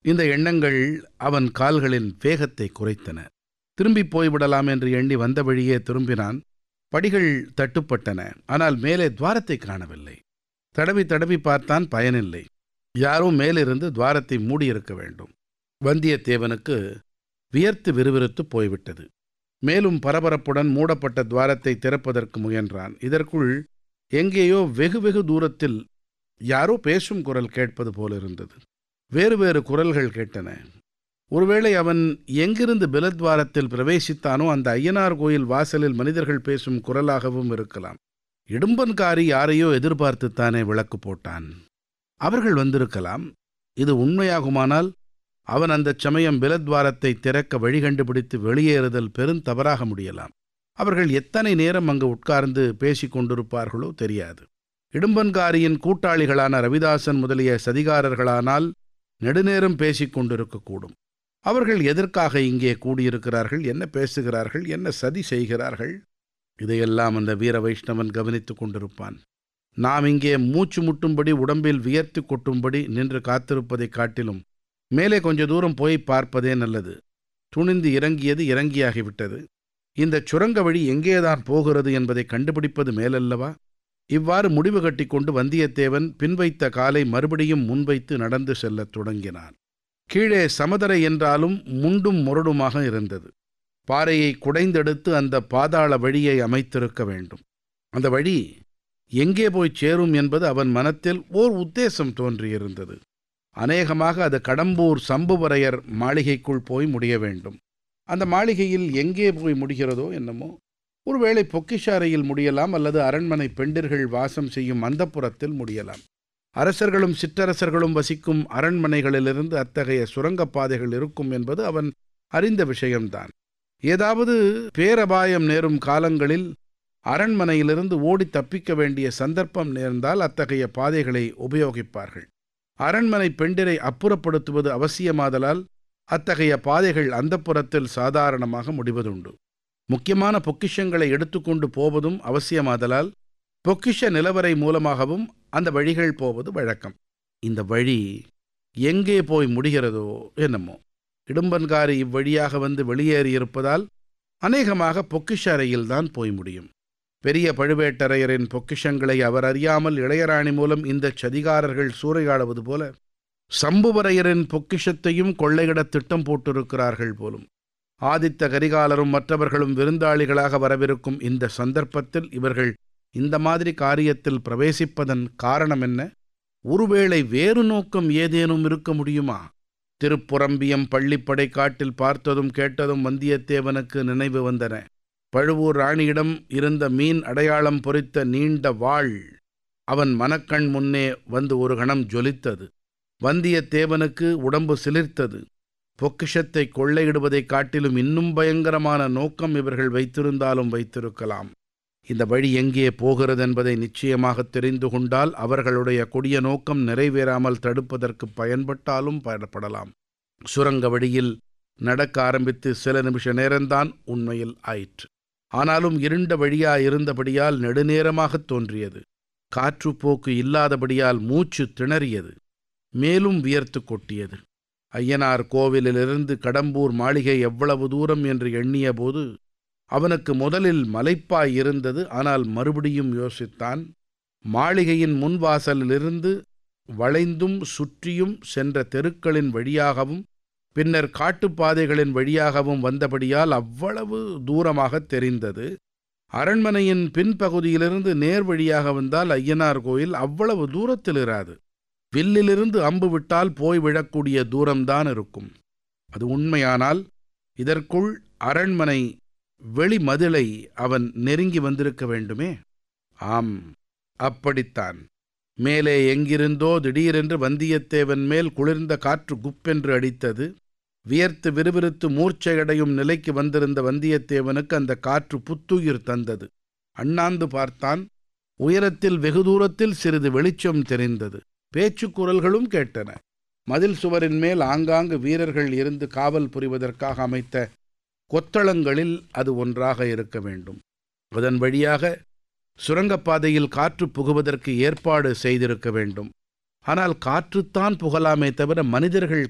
இந்த எண்ணங்கள் அவன் கால்களின் வேகத்தை குறைத்தன திரும்பிப் போய்விடலாம் என்று எண்ணி வந்த வழியே திரும்பினான் படிகள் தட்டுப்பட்டன ஆனால் மேலே துவாரத்தை காணவில்லை தடவி தடவி பார்த்தான் பயனில்லை யாரோ மேலிருந்து துவாரத்தை மூடியிருக்க வேண்டும் வந்தியத்தேவனுக்கு வியர்த்து விறுவிறுத்து போய்விட்டது மேலும் பரபரப்புடன் மூடப்பட்ட துவாரத்தை திறப்பதற்கு முயன்றான் இதற்குள் எங்கேயோ வெகு வெகு தூரத்தில் யாரோ பேசும் குரல் கேட்பது போலிருந்தது வேறு வேறு குரல்கள் கேட்டன ஒருவேளை அவன் எங்கிருந்து பிலத்வாரத்தில் பிரவேசித்தானோ அந்த ஐயனார் கோயில் வாசலில் மனிதர்கள் பேசும் குரலாகவும் இருக்கலாம் இடும்பன்காரி யாரையோ எதிர்பார்த்துத்தானே விளக்கு போட்டான் அவர்கள் வந்திருக்கலாம் இது உண்மையாகுமானால் அவன் அந்தச் சமயம் பிலத்வாரத்தை திறக்க வழி கண்டுபிடித்து வெளியேறுதல் பெருந்தவறாக முடியலாம் அவர்கள் எத்தனை நேரம் அங்கு உட்கார்ந்து பேசிக் கொண்டிருப்பார்களோ தெரியாது இடும்பன்காரியின் கூட்டாளிகளான ரவிதாசன் முதலிய சதிகாரர்களானால் நெடுநேரம் பேசிக் கொண்டிருக்கக்கூடும் அவர்கள் எதற்காக இங்கே கூடியிருக்கிறார்கள் என்ன பேசுகிறார்கள் என்ன சதி செய்கிறார்கள் இதையெல்லாம் அந்த வீர வைஷ்ணவன் கவனித்துக் கொண்டிருப்பான் நாம் இங்கே மூச்சு முட்டும்படி உடம்பில் வியர்த்து கொட்டும்படி நின்று காத்திருப்பதைக் காட்டிலும் மேலே கொஞ்ச தூரம் போய் பார்ப்பதே நல்லது துணிந்து இறங்கியது இறங்கியாகிவிட்டது இந்த சுரங்க வழி எங்கேதான் போகிறது என்பதை கண்டுபிடிப்பது மேலல்லவா இவ்வாறு முடிவு கட்டிக்கொண்டு வந்தியத்தேவன் பின்வைத்த காலை மறுபடியும் முன்வைத்து நடந்து செல்லத் தொடங்கினான் கீழே சமதரை என்றாலும் முண்டும் முரடுமாக இருந்தது பாறையை குடைந்தெடுத்து அந்த பாதாள வழியை அமைத்திருக்க வேண்டும் அந்த வழி எங்கே போய் சேரும் என்பது அவன் மனத்தில் ஓர் உத்தேசம் தோன்றியிருந்தது அநேகமாக அது கடம்பூர் சம்புவரையர் மாளிகைக்குள் போய் முடிய வேண்டும் அந்த மாளிகையில் எங்கே போய் முடிகிறதோ என்னமோ ஒருவேளை பொக்கிஷாரையில் முடியலாம் அல்லது அரண்மனை பெண்டிர்கள் வாசம் செய்யும் அந்தப்புறத்தில் முடியலாம் அரசர்களும் சிற்றரசர்களும் வசிக்கும் அரண்மனைகளிலிருந்து அத்தகைய சுரங்கப்பாதைகள் இருக்கும் என்பது அவன் அறிந்த விஷயம்தான் ஏதாவது பேரபாயம் நேரும் காலங்களில் அரண்மனையிலிருந்து ஓடி தப்பிக்க வேண்டிய சந்தர்ப்பம் நேர்ந்தால் அத்தகைய பாதைகளை உபயோகிப்பார்கள் அரண்மனை பெண்டிரை அப்புறப்படுத்துவது அவசியமாதலால் அத்தகைய பாதைகள் அந்தப்புறத்தில் சாதாரணமாக முடிவதுண்டு முக்கியமான பொக்கிஷங்களை எடுத்துக்கொண்டு போவதும் அவசியமாதலால் பொக்கிஷ நிலவரை மூலமாகவும் அந்த வழிகள் போவது வழக்கம் இந்த வழி எங்கே போய் முடிகிறதோ என்னமோ இடும்பன்காரி இவ்வழியாக வந்து வெளியேறியிருப்பதால் அநேகமாக பொக்கிஷ அறையில்தான் போய் முடியும் பெரிய பழுவேட்டரையரின் பொக்கிஷங்களை அவர் அறியாமல் இளையராணி மூலம் இந்த சதிகாரர்கள் சூறையாடுவது போல சம்புவரையரின் பொக்கிஷத்தையும் கொள்ளையிட திட்டம் போட்டிருக்கிறார்கள் போலும் ஆதித்த கரிகாலரும் மற்றவர்களும் விருந்தாளிகளாக வரவிருக்கும் இந்த சந்தர்ப்பத்தில் இவர்கள் இந்த மாதிரி காரியத்தில் பிரவேசிப்பதன் காரணம் என்ன ஒருவேளை வேறு நோக்கம் ஏதேனும் இருக்க முடியுமா திருப்புறம்பியம் பள்ளிப்படை காட்டில் பார்த்ததும் கேட்டதும் வந்தியத்தேவனுக்கு நினைவு வந்தன பழுவூர் ராணியிடம் இருந்த மீன் அடையாளம் பொறித்த நீண்ட வாள் அவன் மனக்கண் முன்னே வந்து ஒரு கணம் ஜொலித்தது வந்தியத்தேவனுக்கு உடம்பு சிலிர்த்தது பொக்கிஷத்தை கொள்ளையிடுவதைக் காட்டிலும் இன்னும் பயங்கரமான நோக்கம் இவர்கள் வைத்திருந்தாலும் வைத்திருக்கலாம் இந்த வழி எங்கே போகிறது என்பதை நிச்சயமாக தெரிந்து கொண்டால் அவர்களுடைய கொடிய நோக்கம் நிறைவேறாமல் தடுப்பதற்கு பயன்பட்டாலும் பயன்படலாம் சுரங்க வழியில் நடக்க ஆரம்பித்து சில நிமிஷ நேரம்தான் உண்மையில் ஆயிற்று ஆனாலும் இருண்ட வழியா இருந்தபடியால் நெடுநேரமாகத் தோன்றியது காற்றுப்போக்கு இல்லாதபடியால் மூச்சு திணறியது மேலும் வியர்த்து கொட்டியது ஐயனார் கோவிலிலிருந்து கடம்பூர் மாளிகை எவ்வளவு தூரம் என்று எண்ணியபோது அவனுக்கு முதலில் மலைப்பாய் இருந்தது ஆனால் மறுபடியும் யோசித்தான் மாளிகையின் முன்வாசலிலிருந்து வளைந்தும் சுற்றியும் சென்ற தெருக்களின் வழியாகவும் பின்னர் காட்டுப்பாதைகளின் வழியாகவும் வந்தபடியால் அவ்வளவு தூரமாக தெரிந்தது அரண்மனையின் பின்பகுதியிலிருந்து நேர் வழியாக வந்தால் ஐயனார் கோயில் அவ்வளவு தூரத்தில் இராது வில்லிலிருந்து அம்பு விட்டால் போய் விழக்கூடிய தூரம்தான் இருக்கும் அது உண்மையானால் இதற்குள் அரண்மனை வெளிமதிலை அவன் நெருங்கி வந்திருக்க வேண்டுமே ஆம் அப்படித்தான் மேலே எங்கிருந்தோ திடீரென்று வந்தியத்தேவன் மேல் குளிர்ந்த காற்று குப்பென்று அடித்தது வியர்த்து விறுவிறுத்து மூர்ச்சையடையும் நிலைக்கு வந்திருந்த வந்தியத்தேவனுக்கு அந்த காற்று புத்துயிர் தந்தது அண்ணாந்து பார்த்தான் உயரத்தில் வெகு தூரத்தில் சிறிது வெளிச்சம் தெரிந்தது பேச்சுக் குரல்களும் கேட்டன மதில் சுவரின் மேல் ஆங்காங்கு வீரர்கள் இருந்து காவல் புரிவதற்காக அமைத்த கொத்தளங்களில் அது ஒன்றாக இருக்க வேண்டும் அதன் வழியாக சுரங்கப்பாதையில் காற்று புகுவதற்கு ஏற்பாடு செய்திருக்க வேண்டும் ஆனால் காற்றுத்தான் புகலாமே தவிர மனிதர்கள்